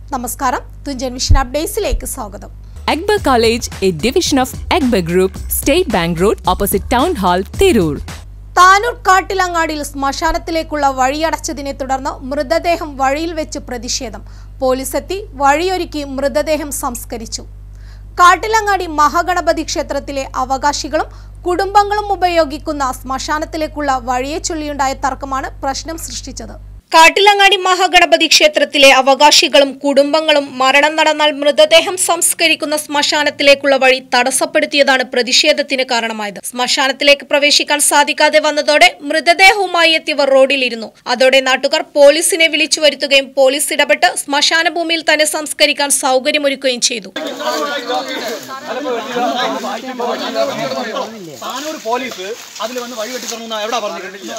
നമസ്കാരം തുഞ്ചൻ വിഷൻ അപ്ഡേറ്റ്സിലേക്ക് സ്വാഗതം Akbar College, a division of Akbar Group, State Bank Road, opposite Town Hall, Tirur. Tanur കാട്ടിലങ്ങാടിയിൽ ശ്മശാനത്തിലേക്കുള്ള വഴിയടച്ചതിനെ തുടർന്ന് മൃതദേഹം വഴിയിൽ വെച്ച് പ്രതിഷേധം പോലീസെത്തി വഴിയൊരുക്കി മൃതദേഹം സംസ്കരിച്ചു കാട്ടിലങ്ങാടി മഹാഗണപതി ക്ഷേത്രത്തിലെ അവകാശികളും കുടുംബങ്ങളും ഉപയോഗിക്കുന്ന ശ്മശാനത്തിലേക്കുള്ള വഴിയെ ചൊല്ലിയുണ്ടായ തർക്കമാണ് പ്രശ്നം സൃഷ്ടിച്ചത് കാട്ടിലങ്ങാടി മഹാഗണപതി ക്ഷേത്രത്തിലെ അവകാശികളും കുടുംബങ്ങളും മരണം നടന്നാൽ മൃതദേഹം സംസ്കരിക്കുന്ന ശ്മശാനത്തിലേക്കുള്ള വഴി തടസ്സപ്പെടുത്തിയതാണ് പ്രതിഷേധത്തിന് കാരണമായത് ശ്മശാനത്തിലേക്ക് പ്രവേശിക്കാൻ സാധിക്കാതെ വന്നതോടെ മൃതദേഹവുമായി എത്തിയവർ റോഡിലിരുന്നു അതോടെ നാട്ടുകാർ പോലീസിനെ വിളിച്ചു വരുത്തുകയും പോലീസ് ഇടപെട്ട് ശ്മശാന ഭൂമിയിൽ തന്നെ സംസ്കരിക്കാൻ സൗകര്യമൊരുക്കുകയും ചെയ്തു താനൂർ പോലീസ് അതിൽ വന്ന് വഴി വെട്ടി തന്നു എവിടെ പറഞ്ഞിട്ടുണ്ട്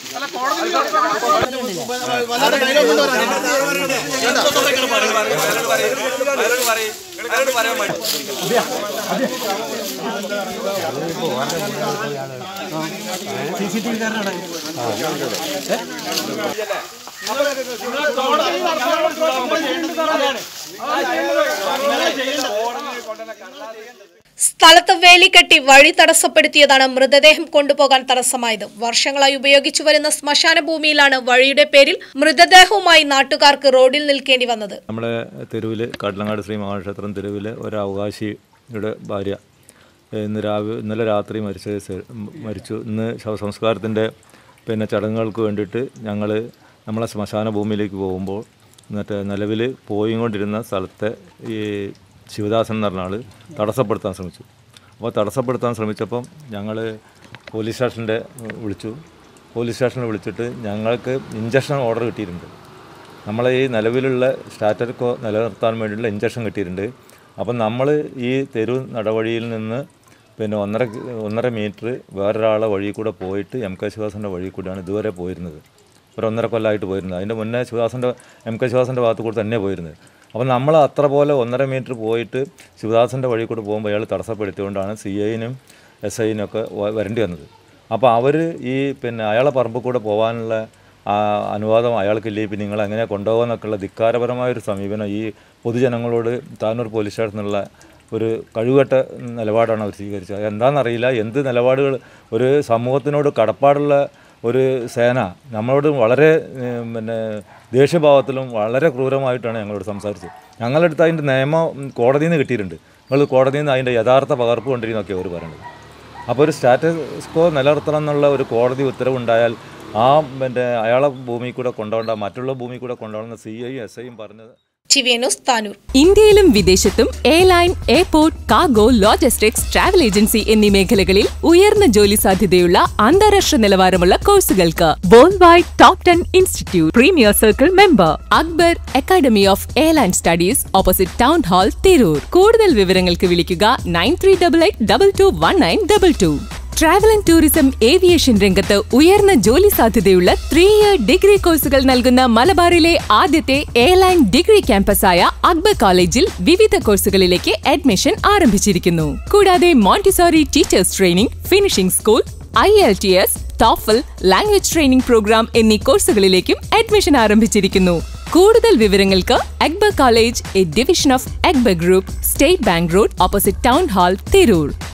സ്ഥലത്ത് വേലിക്കെട്ടി വഴി തടസ്സപ്പെടുത്തിയതാണ് മൃതദേഹം കൊണ്ടുപോകാൻ തടസ്സമായത് വർഷങ്ങളായി ഉപയോഗിച്ചു വരുന്ന ശ്മശാന ഭൂമിയിലാണ് വഴിയുടെ പേരിൽ മൃതദേഹവുമായി നാട്ടുകാർക്ക് റോഡിൽ നിൽക്കേണ്ടി വന്നത് നമ്മുടെ തെരുവിൽ കാട്ടിലങ്ങാട് ശ്രീ മഹാക്ഷേത്രം തെരുവിൽ ഒരു അവകാശിയുടെ ഭാര്യ ഇന്ന് രാവിലെ ഇന്നലെ രാത്രി മരിച്ച സ- മരിച്ചു ഇന്ന് ശവസംസ്കാരത്തിൻ്റെ പിന്നെ ചടങ്ങുകൾക്ക് വേണ്ടിയിട്ട് ഞങ്ങൾ നമ്മളെ ശ്മശാന ഭൂമിയിലേക്ക് പോകുമ്പോൾ എന്നിട്ട് നിലവിൽ പോയിക്കൊണ്ടിരുന്ന സ്ഥലത്തെ ഈ ശിവദാസൻ എന്ന് പറഞ്ഞ ആൾ തടസ്സപ്പെടുത്താൻ ശ്രമിച്ചു അപ്പോൾ തടസ്സപ്പെടുത്താൻ ശ്രമിച്ചപ്പം ഞങ്ങൾ പോലീസ് സ്റ്റേഷൻ്റെ വിളിച്ചു പോലീസ് സ്റ്റേഷനിൽ വിളിച്ചിട്ട് ഞങ്ങൾക്ക് ഇഞ്ചക്ഷൻ ഓർഡർ കിട്ടിയിട്ടുണ്ട് നമ്മളെ ഈ നിലവിലുള്ള സ്റ്റാറ്റർക്കോ നിലനിർത്താൻ വേണ്ടിയുള്ള ഇഞ്ചക്ഷൻ കിട്ടിയിട്ടുണ്ട് അപ്പം നമ്മൾ ഈ തെരു നടവഴിയിൽ നിന്ന് പിന്നെ ഒന്നര കി- ഒന്നര മീറ്റർ വേറൊരാളെ വഴി കൂടെ പോയിട്ട് എം കെ ശിവദാസൻ്റെ വഴി കൂടെയാണ് ഇതുവരെ പോയിരുന്നത് ഒരു ഒന്നര കൊല്ലമായിട്ട് പോയിരുന്നത് അതിൻ്റെ മുന്നേ ശിവദാസൻ്റെ എം കെ ശിവദാസൻ്റെ ഭാഗത്ത് കൂടെ തന്നെ പോയിരുന്നത് അപ്പം നമ്മൾ അത്ര പോലെ ഒന്നര മീറ്റർ പോയിട്ട് ശിവദാസൻ്റെ വഴി കൂടെ പോകുമ്പോൾ അയാൾ തടസ്സപ്പെടുത്തിക്കൊണ്ടാണ് സി ഐനും എസ് ഐനും ഒക്കെ വ- വരേണ്ടി വന്നത് അപ്പോൾ അവർ ഈ പിന്നെ അയാളെ പറമ്പിൽ കൂടെ പോകാനുള്ള ആ അനുവാദം അയാൾക്കില്ലേ പിന്നെ നിങ്ങൾ എങ്ങനെ കൊണ്ടുപോകാമെന്നൊക്കെയുള്ള ധിക്കാരപരമായ ഒരു സമീപനം ഈ പൊതുജനങ്ങളോട് താനൂർ പോലീസ് സ്റ്റേഷനിലുള്ള ഒരു കഴിവുകെട്ട നിലപാടാണ് അവർ സ്വീകരിച്ചത് എന്താണെന്നറിയില്ല എന്ത് നിലപാടുകൾ ഒരു സമൂഹത്തിനോട് കടപ്പാടുള്ള ഒരു സേന നമ്മളോട് വളരെ ഏഹ്, പിന്നെ ദേഷ്യഭാവത്തിലും വളരെ ക്രൂരമായിട്ടാണ് ഞങ്ങളോട് സംസാരിച്ചത് ഞങ്ങളുടെ അടുത്ത് അതിൻ്റെ നിയമം കോടതിയിൽ നിന്ന് കിട്ടിയിട്ടുണ്ട് നിങ്ങൾ കോടതിയിൽ നിന്ന് അതിൻ്റെ യഥാർത്ഥ പകർപ്പ് കൊണ്ടിരുന്നൊക്കെയാണ് അവർ പറയുന്നത് അപ്പോൾ ഒരു സ്റ്റാറ്റസ് കോ നിലനിർത്തണം എന്നുള്ള ഒരു കോടതി ഉത്തരവുണ്ടായാൽ ആ പിന്നെ അയാളെ ഭൂമി കൂടെ കൊണ്ടുപോകേണ്ട മറ്റുള്ള ഭൂമി കൂടെ കൊണ്ടുപോകണമെന്ന് സി ഐയും എസ് ഐയും പറഞ്ഞത് ചിവിയനൂസ് താനൂർ ഇന്ത്യയിലും വിദേശത്തും airline airport cargo logistics travel agency എന്നീ മേഖലകളിൽ ഉയർന്ന ജോലി സാധ്യതയുള്ള അന്താരാഷ്ട്ര നിലവാരമുള്ള കോഴ്സുകൾക്ക് world wide top ten institute premier circle member Akbar academy of airline studies opposite town hall Tirur കൂടുതൽ വിവരങ്ങൾക്ക് വിളിക്കുക nine three double eight double two one nine double two travel and tourism aviation രംഗത്ത് ഉയർന്ന ജോലി സാധ്യതയുള്ള ത്രീ ഇയർ ഡിഗ്രി കോഴ്സുകൾ നൽകുന്ന മലബാറിലെ ആദ്യത്തെ എയർലൈൻ ഡിഗ്രി ക്യാമ്പസായ അക്ബർ കോളേജിൽ വിവിധ കോഴ്സുകളിലേക്ക് അഡ്മിഷൻ ആരംഭിച്ചിരിക്കുന്നു കൂടാതെ Montessori teachers training finishing school I L T S TOEFL language training programme എന്നീ കോഴ്സുകളിലേക്കും അഡ്മിഷൻ ആരംഭിച്ചിരിക്കുന്നു കൂടുതൽ വിവരങ്ങൾക്ക് Akbar college A division of Akbar group state bank road opposite town hall Tirur